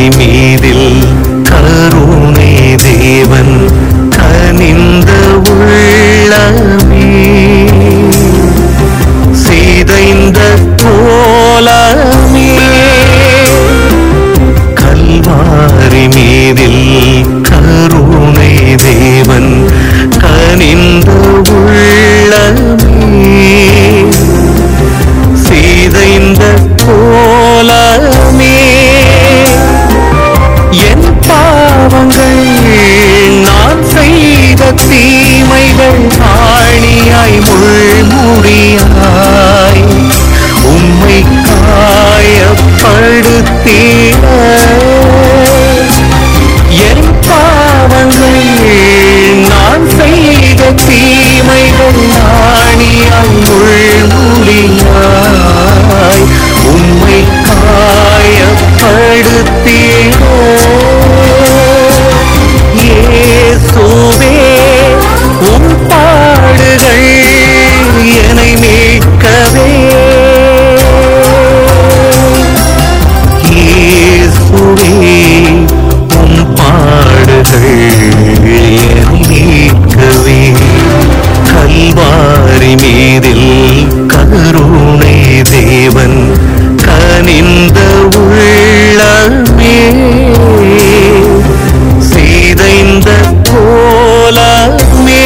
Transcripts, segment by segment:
கல்வாரி மீதில் கருணை தேவன் கனிந்த உள்ளமே செய்தைந்த கோலமே கல்வாரி மீதில் கருணை தேவன் கனிந்த உள்ளமே செய்தைந்த கோலமே என் பாவங்கள் நான் செய்த தீமைகள் ஆணியாய் முள்முடியாய் உம்மை காயப்படுத்திட என் பாவங்கள் நான் செய்த தீமைகள் ஆணியாய் முள்முடியாய் உம்மை காயப்படுத்திட இயேசுவே உம் பாடுகள் என்னை மீட்கவே இயேசுவே உம் பாடுகள் என்னை மீட்கவே கல்வாரி மீதில் கருணை தேவன் கனிந்த உள்ளமே செய்தைந்த கோலமே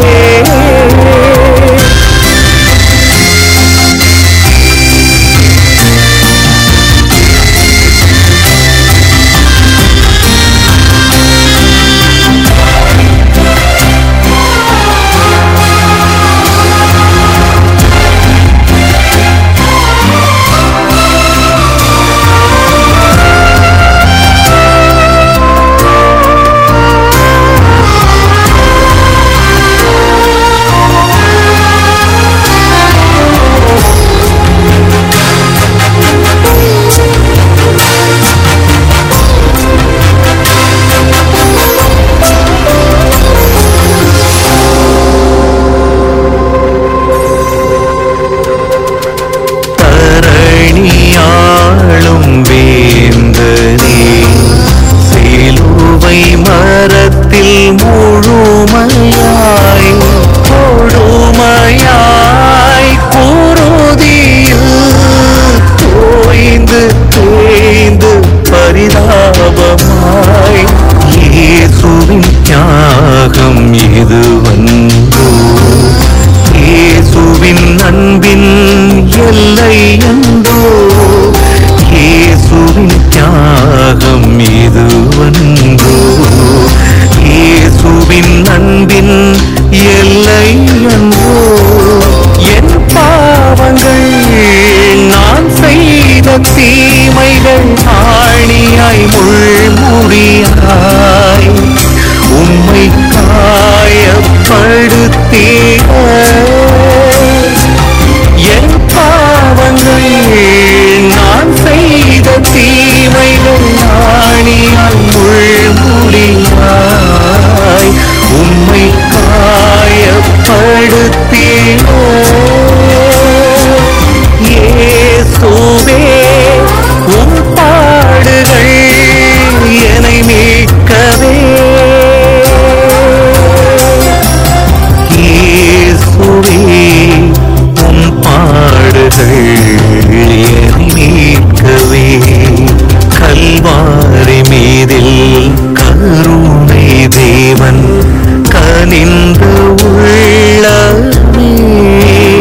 தரணியாளும் வேந்தனே சிலுவை மரத்தில் முழுமையாய் கொடுமையாய் குருதியில் தோய்ந்து தேய்ந்து பரிதாபமாய் இயேசுவின் தியாகம் இது வந்தோ இயேசுவின் அன்பின் எல்லை என்றோ இயேசுவின் தியாகம் இது வந்தோ இயேசுவின் அன்பின் எல்லை என்றோ என் பாவங்கள் நான் செய்த தீமைகள் ஆணியாய் முள்முடியாய் உம்மை காயப்படுத்திட என் பாவங்கள் நான் செய்த தீமைகள் ஆணியாய் முள்முடியாய் உம்மை காயப்படுத்திட இயேசுவே உம் பாடுகள் என்னை மீட்கவே இயேசுவே உம் பாடுகள் என்னை மீட்கவே கல்வாரி மீதில் கருணை தேவன் கனிந்த உள்ளமே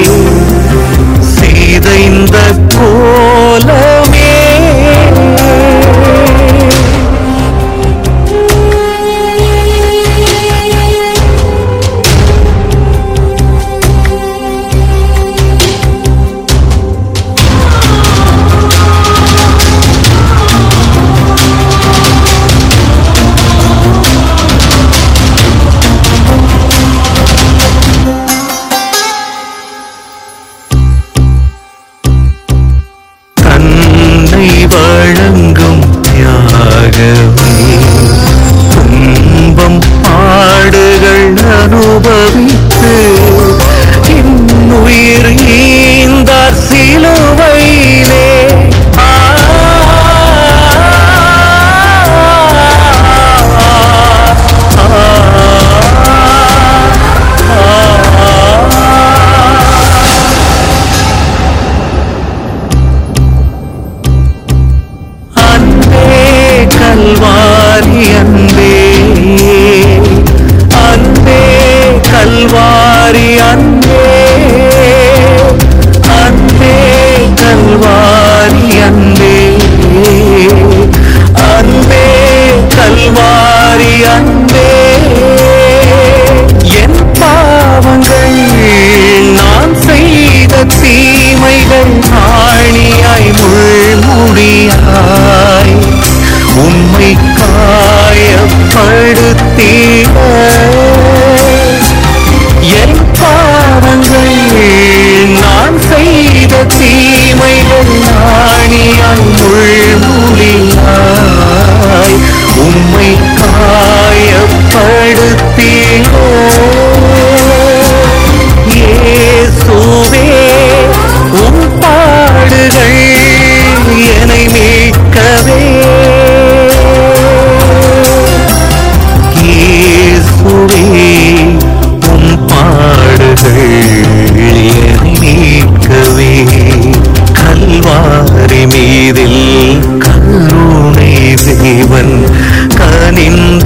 முடியாய் உம்மை காயப்படுத்திட என் பாவங்கள் நான் செய்த தீமைகள் நாணியாய் முள்முடியாய் உம்மை காயப்படுத்திட இயேசுவே உம் பாடுகள் என்னை மீட்கவே இயேசுவே உம் பாடுகள் என்னை மீட்கவே கல்வாரி மீதில் கருணை தேவன் கனிந்த